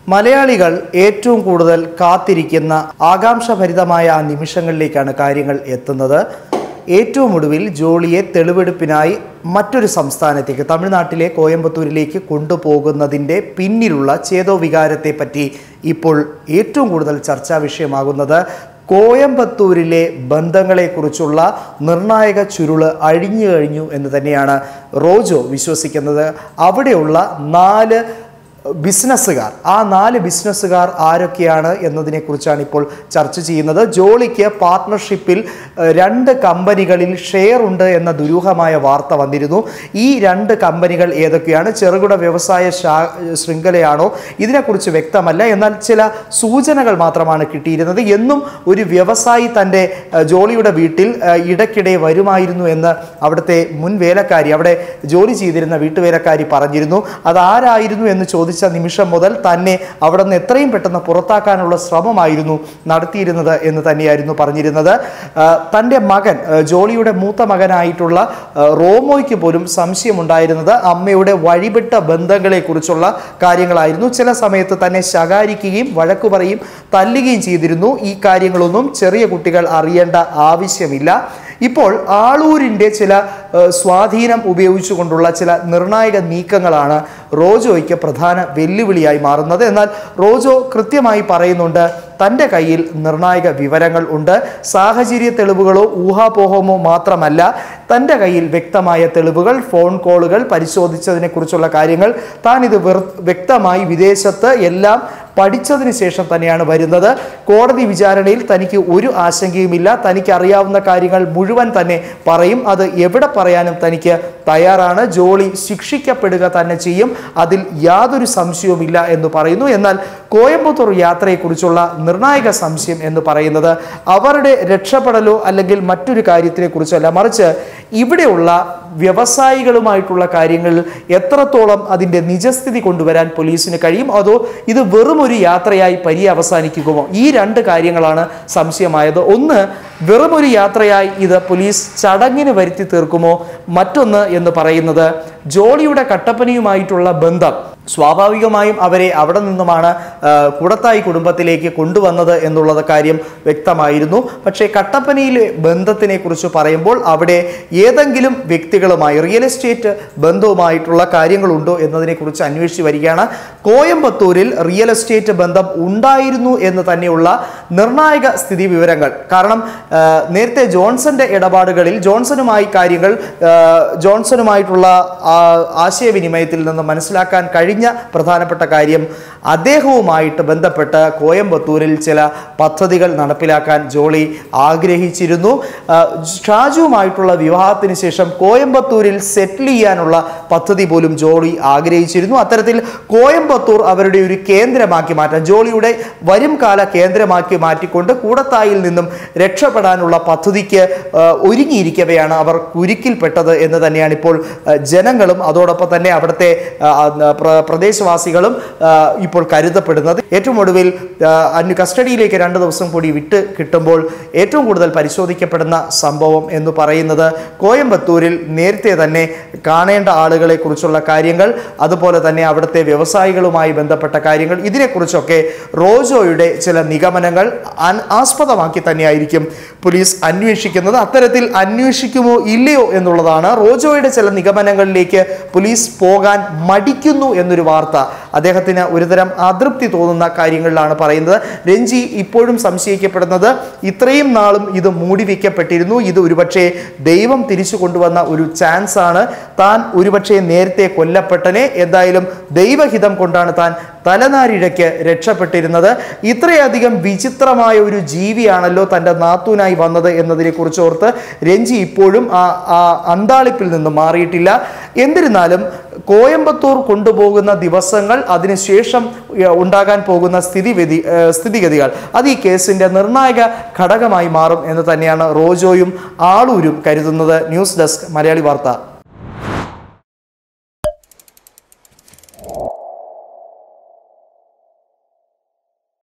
മലയാളികൾ ഏറ്റവും കൂടുതൽ കാത്തിരിക്കുന്ന ആകാംക്ഷഭരിതമായ ആ നിമിഷങ്ങളിലേക്കാണ് കാര്യങ്ങൾ എത്തുന്നത് ഏറ്റവും ഒടുവിൽ ജോളിയെ തെളിവെടുപ്പിനായി മറ്റൊരു സംസ്ഥാനത്തേക്ക് തമിഴ്നാട്ടിലെ കോയമ്പത്തൂരിലേക്ക് കൊണ്ടുപോകുന്നതിൻ്റെ പിന്നിലുള്ള ചേതോവികാരത്തെ പറ്റി ഇപ്പോൾ ഏറ്റവും കൂടുതൽ ചർച്ചാ വിഷയമാകുന്നത് കോയമ്പത്തൂരിലെ ബന്ധങ്ങളെക്കുറിച്ചുള്ള നിർണായക ചുരുള് അഴിഞ്ഞു കഴിഞ്ഞു എന്ന് തന്നെയാണ് റോജോ വിശ്വസിക്കുന്നത് അവിടെയുള്ള നാല് ബിസിനസ്സുകാർ ആ നാല് ബിസിനസ്സുകാർ ആരൊക്കെയാണ് എന്നതിനെക്കുറിച്ചാണ് ഇപ്പോൾ ചർച്ച ചെയ്യുന്നത് ജോളിക്ക് പാർട്ട്ണർഷിപ്പിൽ ഏഹ്, രണ്ട് കമ്പനികളിൽ ഷെയർ ഉണ്ട് എന്ന ദുരൂഹമായ വാർത്ത വന്നിരുന്നു ഈ രണ്ട് കമ്പനികൾ ഏതൊക്കെയാണ് ചെറുകിട വ്യവസായ ശാ ശൃംഖലയാണോ ഇതിനെക്കുറിച്ച് വ്യക്തമല്ല എന്നാൽ ചില സൂചനകൾ മാത്രമാണ് കിട്ടിയിരുന്നത് എന്നും ഒരു വ്യവസായി തൻ്റെ ഏഹ്, ജോളിയുടെ വീട്ടിൽ ഏഹ്, ഇടയ്ക്കിടെ വരുമായിരുന്നു എന്ന് അവിടുത്തെ മുൻ വേലക്കാരി അവിടെ ജോലി ചെയ്തിരുന്ന വീട്ടുവേലക്കാരി പറഞ്ഞിരുന്നു അതാരായിരുന്നു എന്ന് ചോദിച്ച നിമിഷം മുതൽ തന്നെ അവിടെ നിന്ന് എത്രയും പെട്ടെന്ന് പുറത്താക്കാനുള്ള ശ്രമമായിരുന്നു നടത്തിയിരുന്നത് എന്ന് തന്നെയായിരുന്നു പറഞ്ഞിരുന്നത് ആ, തൻ്റെ മകൻ ആ, ജോളിയുടെ മൂത്ത മകനായിട്ടുള്ള ആ, റോമോയ്ക്ക് പോലും സംശയമുണ്ടായിരുന്നത് അമ്മയുടെ വഴിവിട്ട ബന്ധങ്ങളെക്കുറിച്ചുള്ള കാര്യങ്ങളായിരുന്നു ചില സമയത്ത് തന്നെ ശകാരിക്കുകയും വഴക്കു പറയും തല്ലുകയും ചെയ്തിരുന്നു ഈ കാര്യങ്ങളൊന്നും ചെറിയ കുട്ടികൾ അറിയേണ്ട ആവശ്യമില്ല ഇപ്പോൾ ആളൂരിൻ്റെ ചില ഏഹ്, സ്വാധീനം ഉപയോഗിച്ചുകൊണ്ടുള്ള ചില നിർണായക നീക്കങ്ങളാണ് റോജോയ്ക്ക് പ്രധാന വെല്ലുവിളിയായി മാറുന്നത് എന്നാൽ റോജോ കൃത്യമായി പറയുന്നുണ്ട് തൻ്റെ കയ്യിൽ നിർണായക വിവരങ്ങൾ ഉണ്ട് സാഹചര്യ തെളിവുകളോ ഊഹാപോഹമോ മാത്രമല്ല തൻ്റെ കയ്യിൽ വ്യക്തമായ തെളിവുകൾ ഫോൺ കോളുകൾ പരിശോധിച്ചതിനെക്കുറിച്ചുള്ള കാര്യങ്ങൾ താൻ ഇത് വെറു വ്യക്തമായി വിദേശത്ത് എല്ലാം പഠിച്ചതിന് ശേഷം തന്നെയാണ് വരുന്നത് കോടതി വിചാരണയിൽ തനിക്ക് ഒരു ആശങ്കയുമില്ല തനിക്ക് അറിയാവുന്ന കാര്യങ്ങൾ മുഴുവൻ തന്നെ പറയും അത് എവിടെ പറയാനും തനിക്ക് തയ്യാറാണ് ജോളി ശിക്ഷിക്കപ്പെടുക തന്നെ ചെയ്യും അതിൽ യാതൊരു സംശയവുമില്ല എന്ന് പറയുന്നു എന്നാൽ കോയമ്പത്തൂർ യാത്രയെക്കുറിച്ചുള്ള നിർണായക സംശയം എന്ന് പറയുന്നത് അവരുടെ രക്ഷപ്പെടലോ അല്ലെങ്കിൽ മറ്റൊരു കാര്യത്തിനെ കുറിച്ചല്ല മറിച്ച് ഇവിടെയുള്ള വ്യവസായികളുമായിട്ടുള്ള കാര്യങ്ങളിൽ എത്രത്തോളം അതിൻ്റെ നിജസ്ഥിതി കൊണ്ടുവരാൻ പോലീസിന് കഴിയും അതോ ഇത് വെറും ഒരു യാത്രയായി പര്യവസാനിക്കുമോ ഈ രണ്ട് കാര്യങ്ങളാണ് സംശയമായത് ഒന്ന് വെറും ഒരു യാത്രയായി ഇത് പോലീസ് ചടങ്ങിന് വരുത്തി തീർക്കുമോ മറ്റൊന്ന് എന്ന് പറയുന്നത് ജോളിയുടെ കട്ടപ്പനയുമായിട്ടുള്ള ബന്ധം സ്വാഭാവികമായും അവരെ അവിടെ നിന്നുമാണ് ആ, കൂടത്തായി കുടുംബത്തിലേക്ക് കൊണ്ടുവന്നത് എന്നുള്ളത് കാര്യം വ്യക്തമായിരുന്നു പക്ഷേ കട്ടപ്പനയിലെ ബന്ധത്തിനെ കുറിച്ച് പറയുമ്പോൾ അവിടെ ഏതെങ്കിലും വ്യക്തികളുമായി റിയൽ എസ്റ്റേറ്റ് ബന്ധവുമായിട്ടുള്ള കാര്യങ്ങളുണ്ടോ എന്നതിനെക്കുറിച്ച് അന്വേഷിച്ച് വരികയാണ് കോയമ്പത്തൂരിൽ റിയൽ എസ്റ്റേറ്റ് ബന്ധം ഉണ്ടായിരുന്നു എന്ന് തന്നെയുള്ള നിർണായക സ്ഥിതി വിവരങ്ങൾ കാരണം ആ, നേരത്തെ ജോൺസന്റെ ഇടപാടുകളിൽ ജോൺസണുമായി കാര്യങ്ങൾ ആ, ജോൺസണുമായിട്ടുള്ള ആ, ആശയവിനിമയത്തിൽ നിന്ന് മനസ്സിലാക്കാൻ കഴിഞ്ഞ പ്രധാനപ്പെട്ട കാര്യം അദ്ദേഹവുമായിട്ട് ബന്ധപ്പെട്ട് കോയമ്പത്തൂരിൽ ചില പദ്ധതികൾ നടപ്പിലാക്കാൻ ജോളി ആഗ്രഹിച്ചിരുന്നു ആ, ഷാജുവുമായിട്ടുള്ള വിവാഹത്തിന് ശേഷം കോയമ്പത്തൂരിൽ സെറ്റിൽ ചെയ്യാനുള്ള പദ്ധതി പോലും ജോളി ആഗ്രഹിച്ചിരുന്നു അത്തരത്തിൽ കോയമ്പത്തൂർ അവരുടെ ഒരു കേന്ദ്രമാക്കി മാറ്റാൻ ജോളിയുടെ വരും കാല കേന്ദ്രമാക്കി മാറ്റിക്കൊണ്ട് കൂടത്തായിൽ നിന്നും രക്ഷപ്പെടാനുള്ള പദ്ധതിക്ക് ആ, ഒരുങ്ങിയിരിക്കവെയാണ് അവർ കുരുക്കിൽപ്പെട്ടത് എന്ന് തന്നെയാണ് ഇപ്പോൾ ആ, ജനങ്ങളും അതോടൊപ്പം തന്നെ അവിടുത്തെ ആ, ആ, പ്ര- പ്രദേശവാസികളും ആ, ഇപ്പോൾ കരുതപ്പെടുന്നത് ഏറ്റവും ഒടുവിൽ ആ, അന്യ കസ്റ്റഡിയിലേക്ക് രണ്ട് ദിവസം കൂടി വിട്ട് കിട്ടുമ്പോൾ ഏറ്റവും കൂടുതൽ പരിശോധിക്കപ്പെടുന്ന സംഭവം എന്ന് പറയുന്നത് കോയമ്പത്തൂരിൽ നേരത്തെ തന്നെ കാണേണ്ട ആളുകളെ കുറിച്ചുള്ള കാര്യങ്ങൾ അതുപോലെ തന്നെ അവിടുത്തെ വ്യവസായികളുമായി ബന്ധപ്പെട്ട കാര്യങ്ങൾ ഇതിനെക്കുറിച്ചൊക്കെ റോജോയുടെ ചില നിഗമനങ്ങൾ അൻ- ആസ്പദമാക്കി തന്നെയായിരിക്കും പോലീസ് അന്വേഷിക്കുന്നത് അത്തരത്തിൽ അന്വേഷിക്കുമോ ഇല്ലയോ എന്നുള്ളതാണ് റോജോയുടെ ചില നിഗമനങ്ങളിലേക്ക് പോലീസ് പോകാൻ മടിക്കുന്നു എന്നൊരു വാർത്ത അദ്ദേഹത്തിന് ഒരുതരം അതൃപ്തി തോന്നുന്ന കാര്യങ്ങളിലാണ് പറയുന്നത് രഞ്ജി ഇപ്പോഴും സംശയിക്കപ്പെടുന്നത് ഇത്രയും നാളും ഇത് മൂടി വയ്ക്കപ്പെട്ടിരുന്നു ഇത് ഒരുപക്ഷെ ദൈവം തിരിച്ചു കൊണ്ടുവന്ന ഒരു ചാൻസ് ആണ് താൻ ഒരുപക്ഷെ നേരത്തെ കൊല്ലപ്പെട്ടനെ എന്തായാലും ദൈവഹിതം കൊണ്ടാണ് താൻ തലനാരിഴയ്ക്ക് രക്ഷപ്പെട്ടിരുന്നത് ഇത്രയധികം വിചിത്രമായ ഒരു ജീവിയാണല്ലോ തൻ്റെ നാത്തൂനായി വന്നത് എന്നതിനെ കുറിച്ച് ഓർത്ത് രഞ്ജി ഇപ്പോഴും ആ ആ അന്താളിപ്പിൽ നിന്ന് മാറിയിട്ടില്ല എന്നിരുന്നാലും കോയമ്പത്തൂർ കൊണ്ടുപോകുന്ന ദിവസങ്ങൾ അതിനുശേഷം ഏഹ്, ഉണ്ടാകാൻ പോകുന്ന സ്ഥിതിവിധി ഏഹ്, സ്ഥിതിഗതികൾ അത് ഈ കേസിന്റെ നിർണായക ഘടകമായി മാറും എന്ന് തന്നെയാണ് റോജോയും ആളൂരും കരുതുന്നത് ന്യൂസ് ഡെസ്ക് മലയാളി വാർത്ത